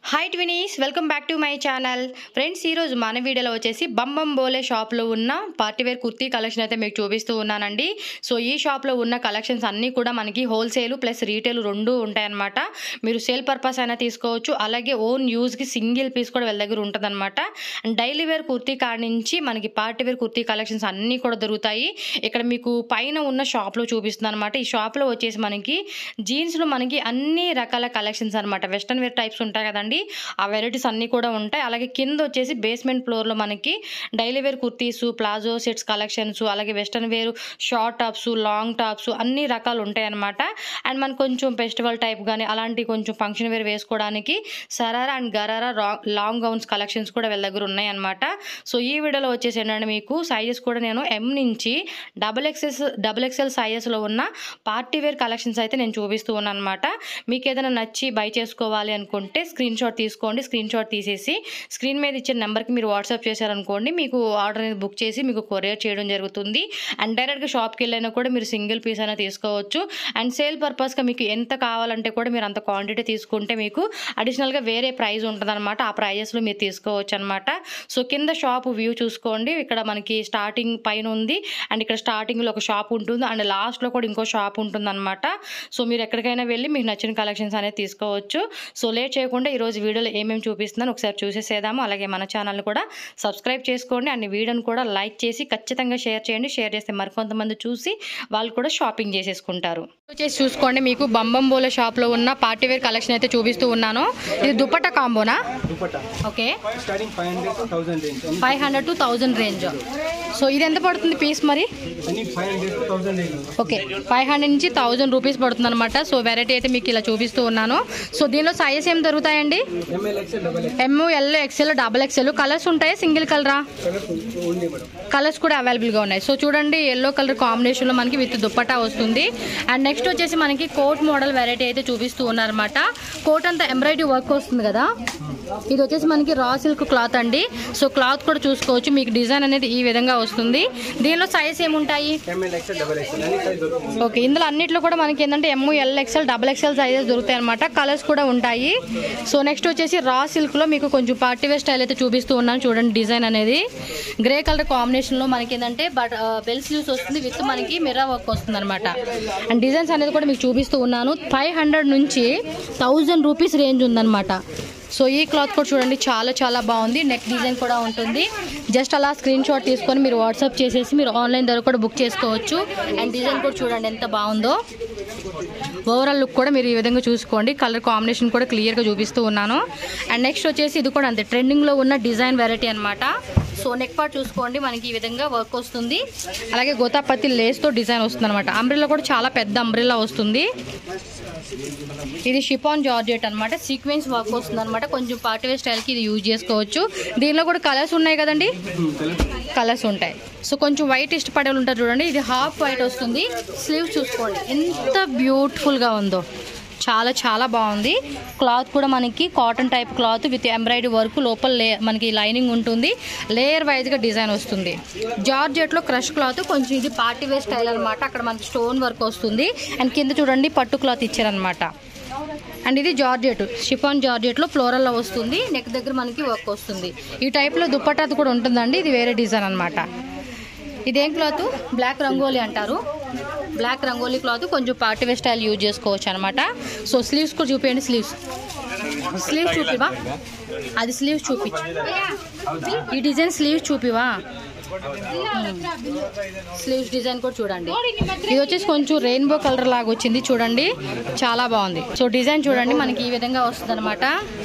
Hi twinies welcome back to my channel friends ఈరోజు మన వీడియోలో వచ్చేసి బంబం బోలే షాప్లో ఉన్న పార్టీవేర్ కుర్తీ కలెక్షన్ అయితే మీకు చూపిస్తూ ఉన్నానండి సో ఈ షాప్లో ఉన్న కలెక్షన్స్ అన్నీ కూడా మనకి హోల్సేల్ ప్లస్ రీటైల్ రెండు ఉంటాయన్నమాట మీరు సేల్ పర్పస్ అయినా తీసుకోవచ్చు అలాగే ఓన్ యూజ్కి సింగిల్ పీస్ కూడా వీళ్ళ దగ్గర ఉంటుందన్నమాట అండ్ డైలీ వేర్ కుర్తీ కాడ నుంచి మనకి పార్టీవేర్ కుర్తీ కలెక్షన్స్ అన్నీ కూడా దొరుకుతాయి ఇక్కడ మీకు పైన ఉన్న షాప్లో చూపిస్తుంది అనమాట ఈ షాప్లో వచ్చేసి మనకి జీన్స్లో మనకి అన్ని రకాల కలెక్షన్స్ అనమాట వెస్ట్రన్ వేర్ టైప్స్ ఉంటాయి కదండి ఆ వెరైటీస్ అన్నీ కూడా ఉంటాయి అలాగే కింద వచ్చేసి బేస్మెంట్ ఫ్లోర్లో మనకి daily wear kurtis palazzo sets collections అలాగే western wear short tops long tops అన్ని రకాలు ఉంటాయి అనమాట అండ్ మనకు కొంచెం ఫెస్టివల్ టైప్ కానీ అలాంటి కొంచెం ఫంక్షన్ వేర్ వేసుకోవడానికి సరారా అండ్ గరారా రా- లాంగ్ గౌన్స్ కలెక్షన్స్ కూడా వీళ్ళ దగ్గర ఉన్నాయి అనమాట సో ఈ వీడియోలో వచ్చేసి ఏంటంటే మీకు సైజెస్ కూడా నేను ఎం నుంచి డబుల్ ఎక్సెస్ డబుల్ ఎక్సెల్ సైజెస్లో ఉన్న పార్టీ వేర్ కలెక్షన్స్ అయితే నేను చూపిస్తూ ఉన్నాను అనమాట మీకు ఏదైనా నచ్చి బై చేసుకోవాలి అనుకుంటే స్క్రీన్ షాట్ తీసుకోండి స్క్రీన్ షాట్ తీసేసి స్క్రీన్ మీద ఇచ్చిన నెంబర్కి మీరు వాట్సాప్ చేశారనుకోండి మీకు ఆర్డర్ అనేది బుక్ చేసి మీకు కొరియర్ చేయడం జరుగుతుంది అండ్ డైరెక్ట్గా షాప్కి వెళ్ళైనా కూడా మీరు సింగిల్ పీస్ అయినా తీసుకోవచ్చు అండ్ సేల్ పర్పస్గా మీకు ఎంత కావాలంటే కూడా మీరు అంత క్వాంటిటీ తీసుకుంటే మీకు అడిషనల్గా వేరే ప్రైస్ ఉంటుందన్నమాట ఆ ప్రైజెస్లో మీరు తీసుకోవచ్చు అనమాట సో కింద షాప్ వ్యూ చూసుకోండి ఇక్కడ మనకి స్టార్టింగ్ పైన ఉంది అండ్ ఇక్కడ స్టార్టింగ్లో ఒక షాప్ ఉంటుంది అండ్ లాస్ట్లో కూడా ఇంకో షాప్ ఉంటుంది అనమాట సో మీరు ఎక్కడికైనా వెళ్ళి మీకు నచ్చిన కలెక్షన్స్ అనేది తీసుకోవచ్చు సో లేట్ చేయకుండా ఈరోజు వీడియోలో ఏమేమి చూపిస్తున్నాను ఒకసారి చూసేసేద్దాము అలాగే మన ఛానల్ని కూడా సబ్స్క్రైబ్ చేసుకోండి అండ్ వీడియోని కూడా లైక్ చేసి ఖచ్చితంగా షేర్ చేయండి షేర్ చేస్తే మరికొంతమంది చూసి వాళ్ళు కూడా షాపింగ్ చేసేసుకుంటారు వచ్చేసి చూసుకోండి మీకు బంబం బోలే షాప్లో ఉన్న పార్టీవేర్ కలెక్షన్ అయితే చూపిస్తూ ఉన్నాను ఇది దుపట్టా కాంబోనా dupatta okay starting five hundred to thousand range అన్ని five hundred to thousand range so ఇది ఎంత పడుతుంది పీస్ మరి అన్ని five hundred to thousand range okay five hundred నుంచి థౌజండ్ రూపీస్ పడుతుంది అనమాట సో వెరైటీ అయితే మీకు ఇలా చూపిస్తూ ఉన్నాను సో దీనిలో సైజెస్ ఏం దొరుకుతాయండి M L XL double X M L XL double XL colours ఉంటాయి సింగిల్ కలరా కలర్ ఉంది మేడం కలర్స్ కూడా అవైలబుల్గా ఉన్నాయి సో చూడండి ఎల్లో కలర్ కాంబినేషన్లో మనకి విత్ దుప్పటా వస్తుంది అండ్ నెక్స్ట్ వచ్చేసి మనకి కోట్ మోడల్ వెరైటీ అయితే చూపిస్తూ ఉన్నారన్నమాట కోట్ అంతా ఎంబ్రాయిడరీ వర్క్ వస్తుంది కదా ఇది వచ్చేసి మనకి రా సిల్క్ క్లాత్ అండి సో క్లాత్ కూడా చూసుకోవచ్చు మీకు డిజైన్ అనేది ఈ విధంగా వస్తుంది దీనిలో సైజ్ ఏముంటాయి ఎంఎల్ ఎక్సెల్ డబల్ ఎక్సెల్ అన్ని సైజ్ దొరుకుతుంది ఓకే ఇందులో అన్నిట్లో కూడా మనకి ఏంటంటే M L XL double XL sizes దొరుకుతాయి అనమాట కలర్స్ కూడా ఉంటాయి సో నెక్స్ట్ వచ్చేసి రా సిల్క్లో మీకు కొంచెం పార్టీ వేర్ స్టైల్ అయితే చూపిస్తూ ఉన్నాను చూడండి డిజైన్ అనేది గ్రే కలర్ కాంబినేషన్లో మనకి ఏంటంటే బట్ బెల్ స్లీవ్స్ వస్తుంది విత్ మనకి మిర్రా వర్క్ వస్తుంది అనమాట అండ్ డిజైన్స్ అనేది కూడా మీకు చూపిస్తూ ఉన్నాను ఫైవ్ హండ్రెడ్ నుంచి థౌజండ్ రూపీస్ రేంజ్ ఉందన్నమాట సో ఈ క్లాత్ కూడా చూడండి చాలా చాలా బాగుంది నెక్ డిజైన్ కూడా ఉంటుంది జస్ట్ అలా స్క్రీన్ షాట్ తీసుకొని మీరు వాట్సాప్ చేసేసి మీరు ఆన్లైన్ ద్వారా కూడా బుక్ చేసుకోవచ్చు అండ్ డిజైన్ కూడా చూడండి ఎంత బాగుందో ఓవరాల్ లుక్ కూడా మీరు ఈ విధంగా చూసుకోండి కలర్ కాంబినేషన్ కూడా క్లియర్గా చూపిస్తూ ఉన్నాను అండ్ నెక్స్ట్ వచ్చేసి ఇది కూడా అంతే ట్రెండింగ్లో ఉన్న డిజైన్ వెరైటీ అనమాట సో నెక్ పార్ట్ చూసుకోండి మనకి ఈ విధంగా వర్క్ వస్తుంది అలాగే గోతాపత్తి లేస్తో డిజైన్ వస్తుంది అనమాట అంబ్రిల్లా కూడా చాలా పెద్ద అంబ్రిల్లా వస్తుంది ఇది షిఫాన్ జార్జెట్ అనమాట సీక్వెన్స్ వర్క్ వస్తుంది అనమాట కొంచెం పార్టీవేర్ స్టైల్కి ఇది యూజ్ చేసుకోవచ్చు దీనిలో కూడా కలర్స్ ఉన్నాయి కదండి కలర్స్ ఉంటాయి సో కొంచెం వైట్ ఇష్టపడే వాళ్ళు ఉంటారు చూడండి ఇది హాఫ్ వైట్ వస్తుంది స్లీవ్స్ చూసుకోండి ఎంత బ్యూటిఫుల్గా ఉందో చాలా చాలా బాగుంది క్లాత్ కూడా మనకి cotton type cloth with embroidery work లోపల లే మనకి లైనింగ్ ఉంటుంది లేయర్ వైజ్గా డిజైన్ వస్తుంది జార్జెట్లో క్రష్ క్లాత్ కొంచెం ఇది పార్టీ వేర్ స్టైల్ అనమాట అక్కడ మనకి స్టోన్ వర్క్ వస్తుంది అండ్ కింద చూడండి పట్టు క్లాత్ ఇచ్చారనమాట అండ్ ఇది జార్జెట్ షిఫాన్ జార్జెట్లో ఫ్లోరల్లో వస్తుంది నెక్ దగ్గర మనకి వర్క్ వస్తుంది ఈ టైప్లో దుప్పటాది కూడా ఉంటుందండి ఇది వేరే డిజైన్ అనమాట ఇదేం క్లాత్ బ్లాక్ రంగోలీ అంటారు బ్లాక్ రంగోలీ క్లాత్ కొంచెం పార్టీ వేర్ స్టైల్ యూజ్ చేసుకోవచ్చు అనమాట సో స్లీవ్స్ కూడా చూపించండి స్లీవ్స్ స్లీవ్స్ చూపివా అది స్లీవ్స్ చూపించు ఈ డిజైన్ స్లీవ్స్ చూపివా స్లీవ్స్ డిజైన్ కూడా చూడండి ఇది వచ్చేసి కొంచెం రెయిన్బో కలర్ లాగా వచ్చింది చూడండి చాలా బాగుంది సో డిజైన్ చూడండి మనకి ఈ విధంగా వస్తుంది అనమాట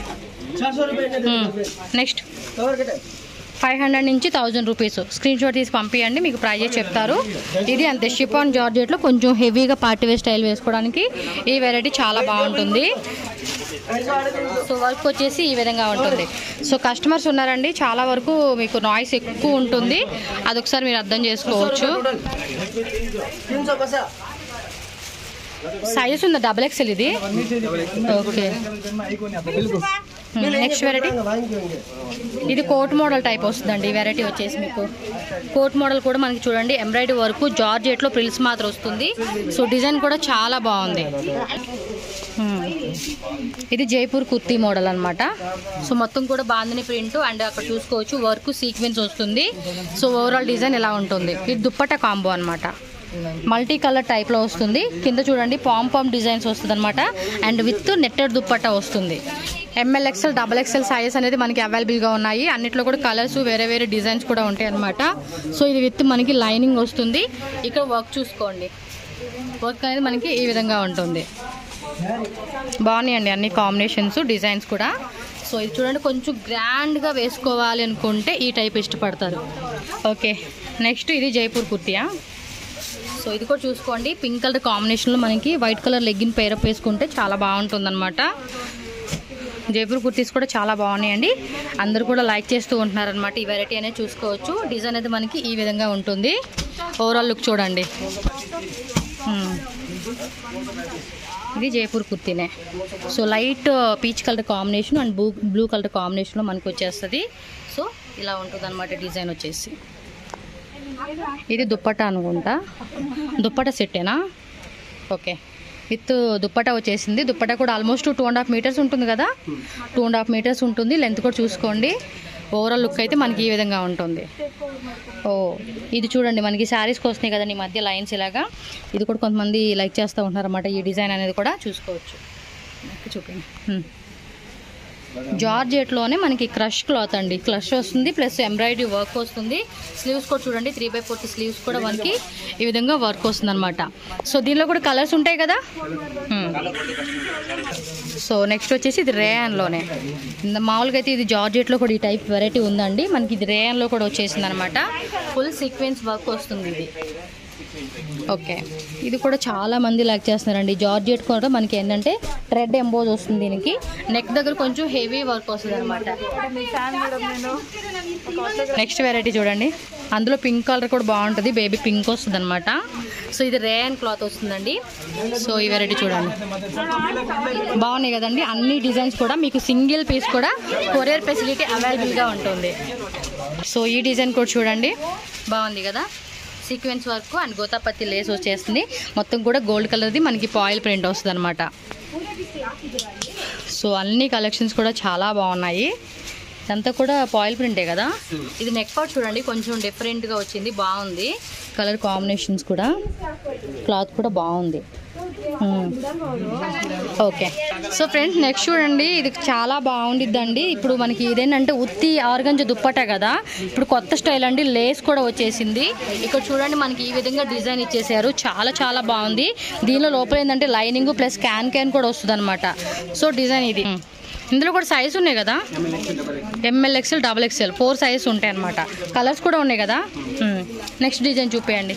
నెక్స్ట్ ఫైవ్ హండ్రెడ్ నుంచి థౌజండ్ రూపీస్ స్క్రీన్ షాట్ తీసి పంపించండి మీకు ప్రైజెస్ చెప్తారు ఇది అంతే షిఫాన్ జార్జెట్లో కొంచెం హెవీగా పార్టీ వేర్ స్టైల్ వేసుకోవడానికి ఈ వెరైటీ చాలా బాగుంటుంది సో వర్క్ వచ్చేసి ఈ విధంగా ఉంటుంది సో కస్టమర్స్ ఉన్నారండి చాలా వరకు మీకు నాయిస్ ఎక్కువ ఉంటుంది అదొకసారి మీరు అర్థం చేసుకోవచ్చు సైజెస్ ఉందా డబల్ ఎక్స్ఎల్ ఇది ఓకే నెక్స్ట్ వెరైటీ ఇది కోట్ మోడల్ టైప్ వస్తుందండి ఈ వెరైటీ వచ్చేసి మీకు కోట్ మోడల్ కూడా మనకి చూడండి ఎంబ్రాయిడరీ వర్క్ జార్జెట్లో ప్రిల్స్ మాత్రం వస్తుంది సో డిజైన్ కూడా చాలా బాగుంది ఇది జైపూర్ కుర్తీ మోడల్ అన్నమాట సో మొత్తం కూడా బాందిని ప్రింట్ అండ్ అక్కడ చూసుకోవచ్చు వర్క్ సీక్వెన్స్ వస్తుంది సో ఓవరాల్ డిజైన్ ఇలా ఉంటుంది ఇది దుప్పట కాంబో అన్నమాట మల్టీ కలర్ టైప్లో వస్తుంది కింద చూడండి పామ్ పామ్ డిజైన్స్ వస్తుంది అనమాట అండ్ విత్ నెట్టెడ్ దుప్పట్ట వస్తుంది M L XL double XL sizes అనేది మనకి అవైలబుల్గా ఉన్నాయి అన్నిట్లో కూడా కలర్స్ వేరే వేరే డిజైన్స్ కూడా ఉంటాయి అనమాట సో ఇది విత్ మనకి లైనింగ్ వస్తుంది ఇక్కడ వర్క్ చూసుకోండి వర్క్ అనేది మనకి ఈ విధంగా ఉంటుంది బాగున్నాయండి అన్ని కాంబినేషన్స్ డిజైన్స్ కూడా సో ఇది చూడండి కొంచెం గ్రాండ్గా వేసుకోవాలి అనుకుంటే ఈ టైప్ ఇష్టపడతారు ఓకే నెక్స్ట్ ఇది జైపూర్ కుర్తియా సో ఇది కూడా చూసుకోండి పింక్ కలర్ కాంబినేషన్లో మనకి వైట్ కలర్ లెగ్గిన్ పేరప్ వేసుకుంటే చాలా బాగుంటుంది అనమాట జైపూర్ కుర్తీస్ కూడా చాలా బాగున్నాయండి అందరూ కూడా లైక్ చేస్తూ ఉంటున్నారనమాట ఈ వెరైటీ అనేది చూసుకోవచ్చు డిజైన్ అనేది మనకి ఈ విధంగా ఉంటుంది ఓవరాల్ లుక్ చూడండి మ్మ్. ఇది జైపూర్ కుర్తీనే so light peach colour combination and blue blue colour కాంబినేషన్లో మనకి వచ్చేస్తుంది సో ఇలా ఉంటుంది అనమాట డిజైన్ వచ్చేసి ఇది దుప్పట అనుకుంటా దుప్పట సెట్టేనా ఓకే విత్ దుప్పట వచ్చేసింది దుప్పట కూడా almost two and half metres ఉంటుంది కదా టూ అండ్ హాఫ్ మీటర్స్ ఉంటుంది లెంత్ కూడా చూసుకోండి ఓవరాల్ లుక్ అయితే మనకి ఈ విధంగా ఉంటుంది ఓ ఇది చూడండి మనకి శారీస్కి వస్తున్నాయి కదండి ఈ మధ్య లైన్స్ ఇలాగా ఇది కూడా కొంతమంది లైక్ చేస్తూ ఉంటున్నారు అన్నమాట ఈ డిజైన్ అనేది కూడా చూసుకోవచ్చు నాకు చూపండి హ్మ్. జార్జెట్లోనే మనకి క్రష్ క్లాత్ అండి క్రష్ వస్తుంది ప్లస్ ఎంబ్రాయిడరీ వర్క్ వస్తుంది స్లీవ్స్ కూడా చూడండి త్రీ బై ఫోర్త్ స్లీవ్స్ కూడా మనకి ఈ విధంగా వర్క్ వస్తుంది అనమాట సో దీనిలో కూడా కలర్స్ ఉంటాయి కదా హ్మ్. సో నెక్స్ట్ వచ్చేసి ఇది రేయాన్లోనే ఇంద- మామూలుగా అయితే ఇది జార్జెట్లో కూడా ఈ టైప్ వెరైటీ ఉందండి మనకి ఇది రేయాన్లో కూడా వచ్చేసింది అనమాట ఫుల్ సీక్వెన్స్ వర్క్ వస్తుంది ఇది ఓకే ఇది కూడా చాలా మంది లైక్ చేస్తున్నారండి జార్జెట్ కూడా మనకి ఏంటంటే రెడ్ ఎంబోజ్ వస్తుంది దీనికి నెక్ దగ్గర కొంచెం హెవీ వర్క్ వస్తుంది అనమాట నెక్స్ట్ వెరైటీ చూడండి అందులో పింక్ కలర్ కూడా బాగుంటుంది బేబీ పింక్ వస్తుంది అనమాట సో ఇది రేయన్ క్లాత్ వస్తుందండి సో ఈ వెరైటీ చూడండి బాగున్నాయి కదండి అన్ని డిజైన్స్ కూడా మీకు సింగిల్ పీస్ కూడా కొరియర్ ఫెసిలిటీ అవైలబుల్గా ఉంటుంది సో ఈ డిజైన్ కూడా చూడండి బాగుంది కదా సీక్వెన్స్ వర్క్ అండ్ గోతాపత్తి లేస్ వచ్చేస్తుంది మొత్తం కూడా గోల్డ్ కలర్ది మనకి పాయిల్ ప్రింట్ వస్తుంది అనమాట సో అన్ని కలెక్షన్స్ కూడా చాలా బాగున్నాయి ఇదంతా కూడా పాయిల్ ప్రింటే కదా ఇది నెక్ పార్ట్ చూడండి కొంచెం డిఫరెంట్గా వచ్చింది బాగుంది కలర్ కాంబినేషన్స్ కూడా క్లాత్ కూడా బాగుంది మ్మ్. ఓకే సో ఫ్రెండ్స్ నెక్స్ట్ చూడండి ఇది చాలా బాగుండిద్దండి ఇప్పుడు మనకి ఇదేంటంటే ఉత్తి ఆర్గంజ దుప్పట కదా ఇప్పుడు కొత్త స్టైల్ అండి లేస్ కూడా వచ్చేసింది ఇక్కడ చూడండి మనకి ఈ విధంగా డిజైన్ ఇచ్చేసారు చాలా చాలా బాగుంది దీనిలో లోపల ఏంటంటే లైనింగ్ ప్లస్ క్యాన్ క్యాన్ కూడా వస్తుంది అనమాట సో డిజైన్ ఇది మ్మ్. ఇందులో కూడా సైజ్ ఉన్నాయి కదా M L XL double XL four sizes ఉంటాయి అనమాట కలర్స్ కూడా ఉన్నాయి కదా నెక్స్ట్ డిజైన్ చూపేయండి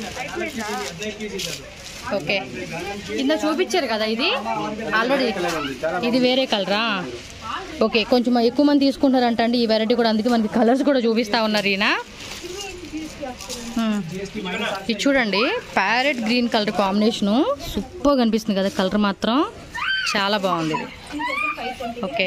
ఓకే కింద చూపించారు కదా ఇది ఆల్రెడీ ఇది వేరే కలరా ఓకే కొంచెం ఎక్కువ మంది తీసుకుంటారంట అండి ఈ వెరైటీ కూడా అందుకే మనకి కలర్స్ కూడా చూపిస్తా ఉన్నారు ఈయన మ్మ్. ఇది చూడండి parrot green colour combination super కనిపిస్తుంది కదా కలర్ మాత్రం చాలా బాగుంది ఇది ఓకే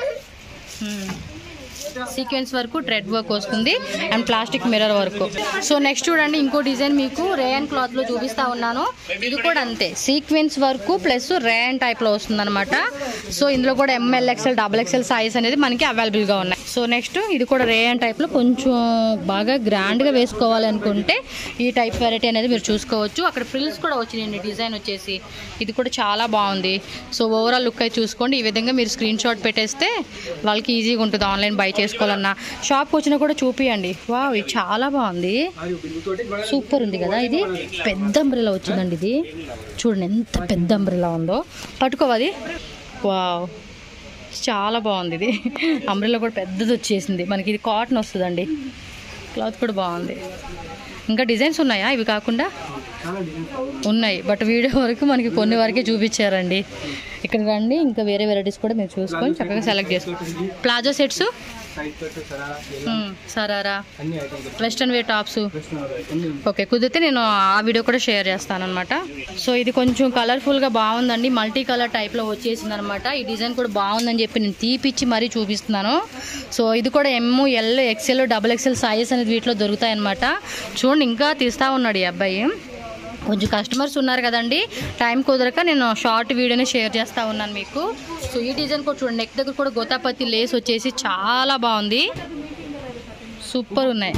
సీక్వెన్స్ వరకు ట్రెడ్ వర్క్ వస్తుంది and plastic mirror work so next చూడండి ఇంకో డిజైన్ మీకు రేయన్ క్లాత్ లో చూపిస్తా ఉన్నాను ఇది కూడా అంతే sequence work plus rayon type లో వస్తుంది అనమాట సో ఇందులో కూడా M L XL double XL size అనేది మనకి అవైలబుల్ గా ఉన్నాయి సో నెక్స్ట్ ఇది కూడా రేయన్ టైప్ లో కొంచెం బాగా గ్రాండ్ గా వేసుకోవాలి అనుకుంటే ఈ టైప్ వెరైటీ అనేది మీరు చూసుకోవచ్చు అక్కడ ఫ్రిల్స్ కూడా వచ్చినాయండి డిజైన్ వచ్చేసి ఇది కూడా చాలా బాగుంది సో ఓవరాల్ లుక్ అయితే చూసుకోండి ఈ విధంగా మీరు స్క్రీన్ షాట్ పెట్టేస్తే వాళ్ళకి ఈజీగా ఉంటుంది ఆన్లైన్ బై చేసుకోవాలన్నా షాప్కి వచ్చినా కూడా చూపియండి వా ఇది చాలా బాగుంది సూపర్ ఉంది కదా ఇది పెద్ద అంబ్రెలా వచ్చిందండి ఇది చూడండి ఎంత పెద్ద అంబ్రెలా ఉందో పట్టుకోవది వావ్ చాలా బాగుంది ఇది అంబ్రెలా కూడా పెద్దది వచ్చేసింది మనకి ఇది కాటన్ వస్తుందండి క్లాత్ కూడా బాగుంది ఇంకా డిజైన్స్ ఉన్నాయా ఇవి కాకుండా ఉన్నాయి బట్ వీడియో వరకు మనకి కొన్ని వరకే చూపించారండి ఇక్కడ రండి ఇంకా వేరే వెరైటీస్ కూడా మీరు చూసుకొని చక్కగా సెలెక్ట్ చేసుకోండి ప్లాజో సెట్స్ సైజ్ పెట్టు సరా సరారా అన్ని ఐటమ్స్ వెస్ట్రన్ వేర్ టాప్స్ అన్ని ఓకే కుదిరితే నేను ఆ వీడియో కూడా షేర్ చేస్తాను అనమాట సో ఇది కొంచెం కలర్ఫుల్గా బాగుందండి మల్టీ కలర్ టైప్లో వచ్చేసింది అనమాట ఈ డిజైన్ కూడా బాగుందని చెప్పి నేను తీపిచ్చి మరీ చూపిస్తున్నాను సో ఇది కూడా M L XL double XL sizes అనేది వీటిలో దొరుకుతాయి అనమాట చూడండి ఇంకా తీస్తా ఉన్నాడు ఈ అబ్బాయి కొంచెం కస్టమర్స్ ఉన్నారు కదండి టైం కుదరక నేను షార్ట్ వీడియోని షేర్ చేస్తూ ఉన్నాను మీకు సో ఈ డిజైన్ కూడా చూడండి నెక్ దగ్గర కూడా గోతాపత్తి లేస్ వచ్చేసి చాలా బాగుంది సూపర్ ఉన్నాయి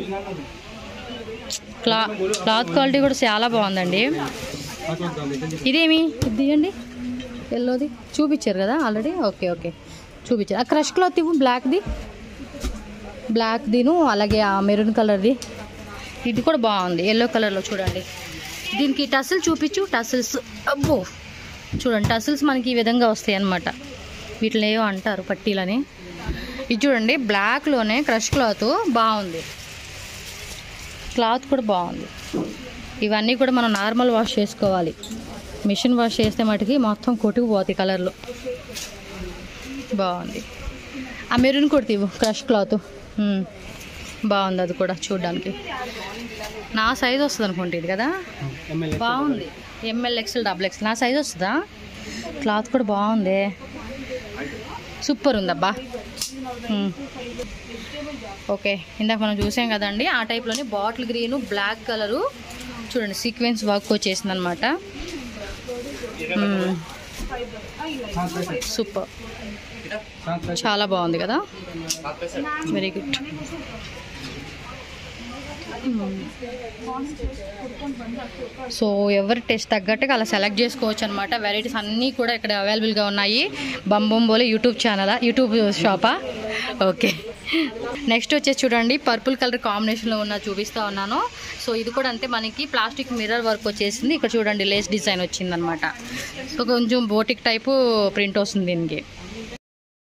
క్లా క్లాత్ క్వాలిటీ కూడా చాలా బాగుందండి ఇదేమి ఇది తీయండి ఎల్లోది చూపించారు కదా ఆల్రెడీ ఓకే ఓకే చూపించారు ఆ క్రష్ క్లాత్ ఇవ్వు బ్లాక్ది బ్లాక్దిను అలాగే ఆ మెరూన్ కలర్ది ఇది కూడా బాగుంది ఎల్లో కలర్లో చూడండి దీనికి టసిల్ చూపించు టసిల్స్ అబ్బో చూడండి టసిల్స్ మనకి ఈ విధంగా వస్తాయి అన్నమాట వీటిని ఏవో అంటారు పట్టీలని ఇది చూడండి బ్లాక్లోనే క్రష్ క్లాత్ బాగుంది క్లాత్ కూడా బాగుంది ఇవన్నీ కూడా మనం నార్మల్ వాష్ చేసుకోవాలి మిషన్ వాష్ చేస్తే మటుకి మొత్తం కొట్టుకుపోతాయి కలర్లు బాగుంది ఆ మెరూన్ కూడా తీవు క్రష్ క్లాత్ ఉమ్. బాగుంది అది కూడా చూడడానికి నా సైజ్ వస్తుంది అనుకుంటే ఇది కదా ఎమ్మెల్యే బాగుంది ఎంఎల్ ఎక్స్ఎల్ డబుల్ ఎక్స్ఎల్ నా సైజ్ వస్తుందా క్లాత్ కూడా బాగుంది సూపర్ ఉందబ్బా ఉమ్. ఓకే ఇందాక మనం చూసాం కదండి ఆ టైప్లోనే బాటిల్ గ్రీన్ బ్లాక్ కలరు చూడండి సీక్వెన్స్ వర్క్ వచ్చేసింది అనమాట సూపర్ చాలా బాగుంది కదా వెరీ గుడ్ సో ఎవరి టేస్ట్ తగ్గట్టుగా అలా సెలెక్ట్ చేసుకోవచ్చు అనమాట వెరైటీస్ అన్నీ కూడా ఇక్కడ అవైలబుల్గా ఉన్నాయి బంబొంబోలే యూట్యూబ్ ఛానలా యూట్యూబ్ షాపా ఓకే నెక్స్ట్ వచ్చేసి చూడండి పర్పుల్ కలర్ కాంబినేషన్లో ఉన్న చూపిస్తూ ఉన్నాను సో ఇది కూడా అంతే మనకి ప్లాస్టిక్ మిర్రర్ వర్క్ వచ్చేసింది ఇక్కడ చూడండి లేస్ డిజైన్ వచ్చిందనమాట సో కొంచెం బోటిక్ టైపు ప్రింట్ వస్తుంది దీనికి